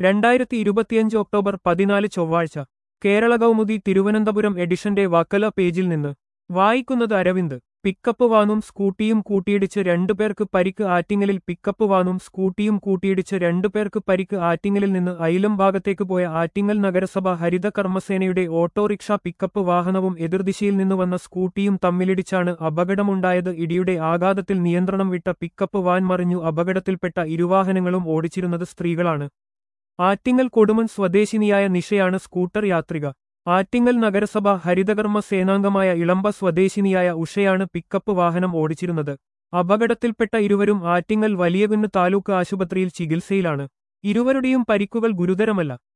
രണ്ടായിരത്തി ഇരുപത്തിയഞ്ച് ഒക്ടോബർ പതിനാല് ചൊവ്വാഴ്ച കേരള കൗമുദി തിരുവനന്തപുരം എഡിഷന്റെ വക്കല പേജിൽ നിന്ന് വായിക്കുന്നത് അരവിന്ദ് പിക്കപ്പ് വാനും സ്കൂട്ടിയും കൂട്ടിയിടിച്ച് രണ്ടുപേർക്ക് പരിക്ക് ആറ്റിങ്ങലിൽ പിക്കപ്പ് വാനും സ്കൂട്ടിയും കൂട്ടിയിടിച്ച് രണ്ടുപേർക്ക് പരിക്ക് ആറ്റിങ്ങലിൽ നിന്ന് അയിലം ഭാഗത്തേക്ക് പോയ ആറ്റിങ്ങൽ നഗരസഭ ഹരിത കർമ്മസേനയുടെ ഓട്ടോറിക്ഷ പിക്കപ്പ് വാഹനവും എതിർദിശയിൽ നിന്ന് വന്ന സ്കൂട്ടിയും തമ്മിലിടിച്ചാണ് അപകടമുണ്ടായത് ഇടിയുടെ ആഘാതത്തിൽ നിയന്ത്രണം വിട്ട പിക്കപ്പ് വാൻ മറിഞ്ഞു അപകടത്തിൽപ്പെട്ട ഇരുവാഹനങ്ങളും ഓടിച്ചിരുന്നത് സ്ത്രീകളാണ് ആറ്റിങ്ങൽ കൊടുമൺ സ്വദേശിനിയായ നിഷയാണ് സ്കൂട്ടർ യാത്രിക ആറ്റിങ്ങൽ നഗരസഭ ഹരിതകർമ്മ സേനാംഗമായ ഇളമ്പ സ്വദേശിനിയായ ഉഷയാണ് പിക്കപ്പ് വാഹനം ഓടിച്ചിരുന്നത് അപകടത്തിൽപ്പെട്ട ഇരുവരും ആറ്റിങ്ങൽ വലിയകുന്ന് താലൂക്ക് ആശുപത്രിയിൽ ചികിത്സയിലാണ് ഇരുവരുടെയും പരിക്കുകൾ ഗുരുതരമല്ല